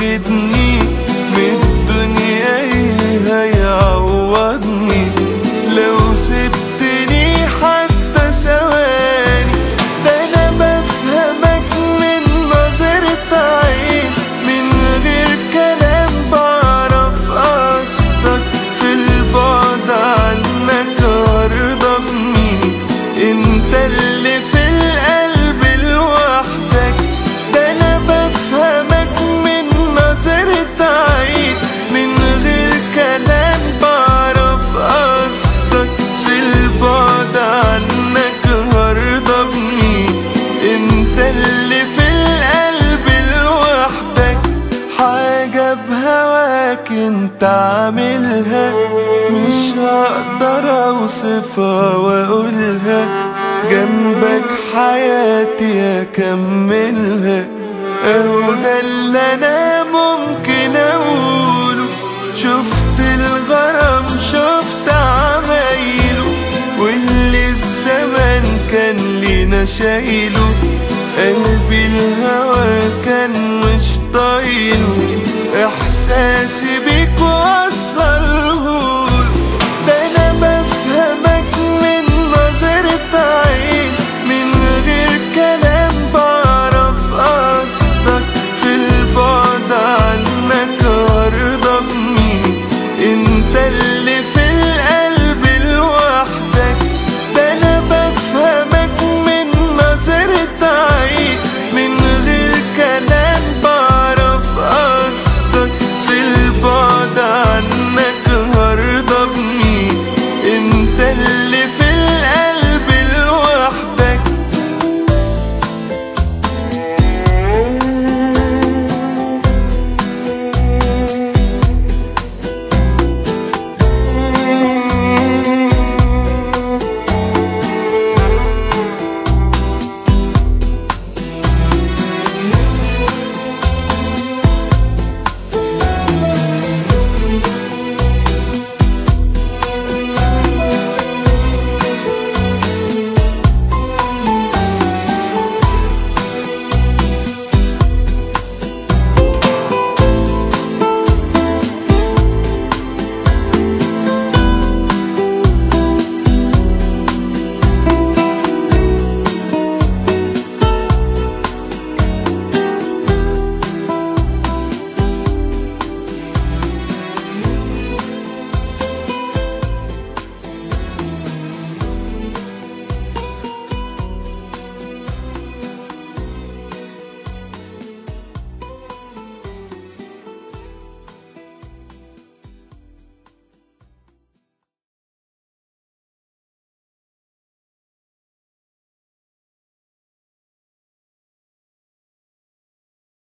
واخدني من الدنيا ايه هيعوضني لو سبتني حتى ثواني ده انا بفهمك من نظرة عين من غير كلام بعرف قصدك في البعد عنك هرضى بمين انت اللي في القلب لوحدك ده انا بفهمك من نظرة عين من غير كلام بعرف قصدك في البعد عنك هرضى بمين انت اللي في القلب لوحدك حاجة بهواك انت عاملها مش هقدر اوصفها واقولها جنبك حياتي اكملها اهو ده اللي انا ممكن اقوله شفت الغرام شفت عمايله واللي الزمن كان لينا شايله قلبي الهوى